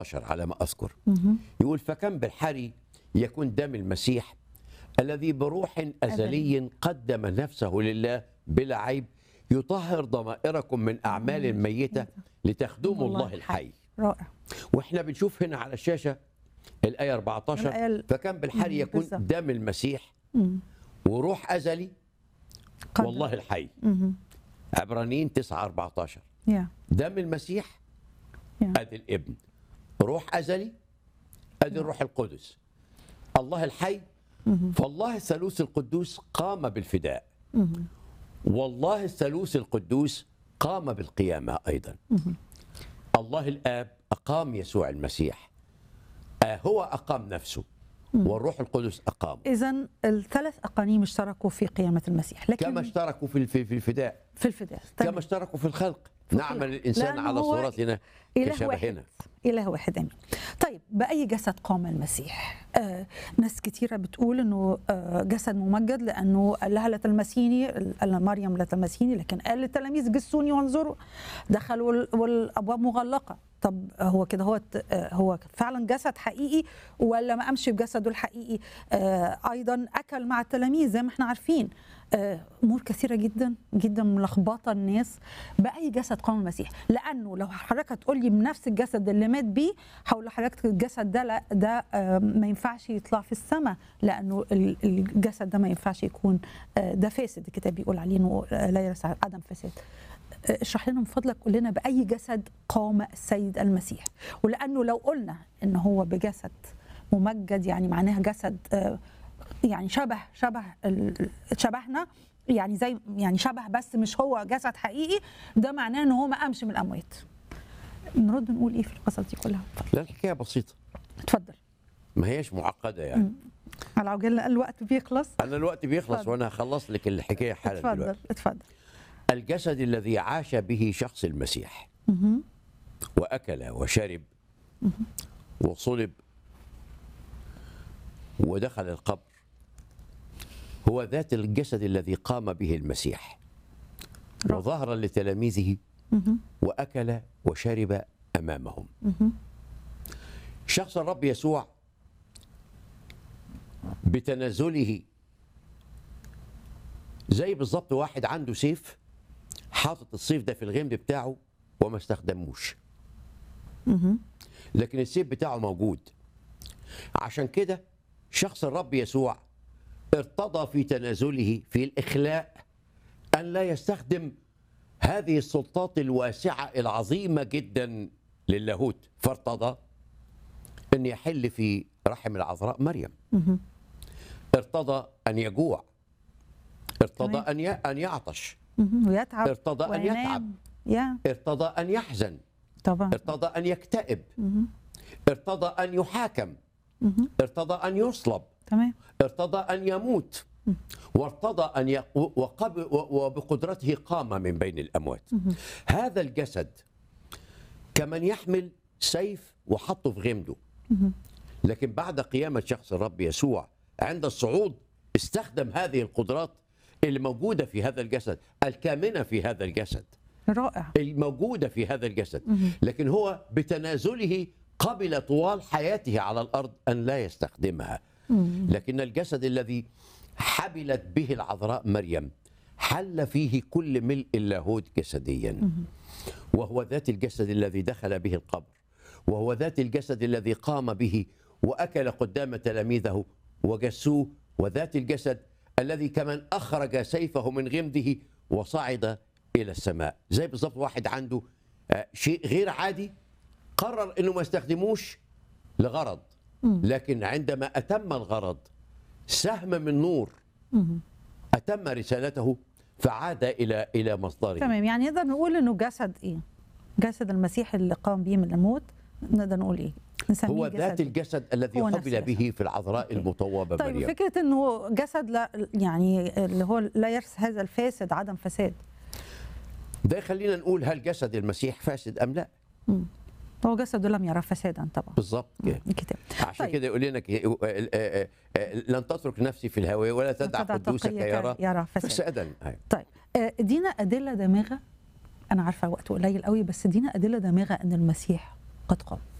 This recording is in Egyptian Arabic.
17 على ما اذكر يقول فكم بالحري يكون دم المسيح الذي بروح ازلي قدم نفسه لله بلا عيب يطهر ضمائركم من اعمال ميته لتخدموا الله الحي رائع واحنا بنشوف هنا على الشاشه الايه 14 الآية ال- فكم بالحري مم، يكون بالظبط. دم المسيح مم. وروح ازلي قدر. والله الحي مهم. عبرانيين 9 14 يا دم المسيح يا. ادي الابن روح ازلي ادي الروح القدس الله الحي فالله الثالوث القدوس قام بالفداء مهم. والله الثالوث القدوس قام بالقيامه ايضا الله الاب اقام يسوع المسيح آه هو اقام نفسه والروح القدس اقام اذا الثلاث اقانيم اشتركوا في قيامه المسيح لكن كما اشتركوا في في في الفداء في الفداء كما تمام. اشتركوا في الخلق في نعمل الخلق. الانسان لأنه على هو صورتنا إله واحد كشبهنا إله واحد آمين طيب بأي جسد قام المسيح آه ناس كتيرة بتقول أنه آه جسد ممجد لأنه قال لها لا تلمسيني قال مريم لا تلمسيني لكن قال للتلاميذ جسوني وانظروا دخلوا وال- والأبواب مغلقة طب هو كده هو آه هو فعلا جسد حقيقي ولا ما قامش بجسده الحقيقي آه أيضا أكل مع التلاميذ زي ما احنا عارفين آه، امور كثيره جدا جدا ملخبطه الناس باي جسد قام المسيح لانه لو حضرتك هتقول لي بنفس الجسد اللي مات بيه هقول لحضرتك الجسد ده لا ده آه، ما ينفعش يطلع في السماء لانه ال- الجسد ده ما ينفعش يكون آه، ده فاسد الكتاب بيقول عليه انه آه، لا يرث عدم فساد آه، اشرح لنا من فضلك قول لنا باي جسد قام السيد المسيح ولانه لو قلنا ان هو بجسد ممجد يعني معناها جسد آه، يعني شبه شبه ال- شبهنا يعني زي يعني شبه بس مش هو جسد حقيقي ده معناه ان هو ما قامش من الاموات نرد نقول ايه في القصص دي كلها اتفضل لا الحكايه بسيطه اتفضل ما هيش معقده يعني على عجل الوقت بيخلص انا الوقت بيخلص اتفضل. وانا هخلص لك الحكايه حالا اتفضل دلوقتي اتفضل الجسد الذي عاش به شخص المسيح مهم. واكل وشرب وصلب ودخل القبر هو ذات الجسد الذي قام به المسيح رائع. وظهر لتلاميذه مهم. واكل وشرب امامهم مهم. شخص الرب يسوع بتنازله زي بالظبط واحد عنده سيف حاطط السيف ده في الغمد بتاعه وما استخدموش مهم. لكن السيف بتاعه موجود عشان كده شخص الرب يسوع ارتضى في تنازله في الإخلاء أن لا يستخدم هذه السلطات الواسعة العظيمة جدا للاهوت فارتضى أن يحل في رحم العذراء مريم مهم. ارتضى أن يجوع ارتضى تمام. أن ي- أن يعطش مهم. ويتعب ارتضى أن وينام. يتعب يا ارتضى أن يحزن طبعا ارتضى أن يكتئب مهم. ارتضى أن يحاكم مهم. ارتضى أن يصلب تمام ارتضى أن يموت وارتضى أن ي... وقب... و- وبقدرته قام من بين الأموات هذا الجسد كمن يحمل سيف وحطه في غمده لكن بعد قيامة شخص الرب يسوع عند الصعود استخدم هذه القدرات اللي موجودة في هذا الجسد الكامنة في هذا الجسد رائع الموجودة في هذا الجسد لكن هو بتنازله قبل طوال حياته على الأرض أن لا يستخدمها لكن الجسد الذي حبلت به العذراء مريم حل فيه كل ملء اللاهوت جسديا وهو ذات الجسد الذي دخل به القبر وهو ذات الجسد الذي قام به وأكل قدام تلاميذه وجسوه وذات الجسد الذي كمن أخرج سيفه من غمده وصعد إلى السماء زي بالظبط واحد عنده آه، شيء غير عادي قرر انه ما يستخدموش لغرض لكن عندما اتم الغرض سهم من نور اتم رسالته فعاد الى الى مصدره تمام يعني نقدر نقول انه جسد ايه جسد المسيح اللي قام به من الموت نقدر نقول ايه نسميه هو جسد ذات إيه؟ الجسد الذي هو نفس حبل الجسد. به في العذراء أوكي. المطوبه طيب مريم فكره انه جسد لا يعني اللي هو لا يرث هذا الفاسد عدم فساد ده يخلينا نقول هل جسد المسيح فاسد ام لا هو جسده لم يرى فسادا طبعا بالظبط كده الكتاب عشان طيب. كده يقول لنا ك- آه، آه، آه، لن تترك نفسي في الهوى ولا تدع وتدع قدوسك تقيك يرى يرى فساد. فسادا أيوة. طيب آه، ادينا ادله دامغه انا عارفه وقت قليل قوي بس ادينا ادله دامغه ان المسيح قد قام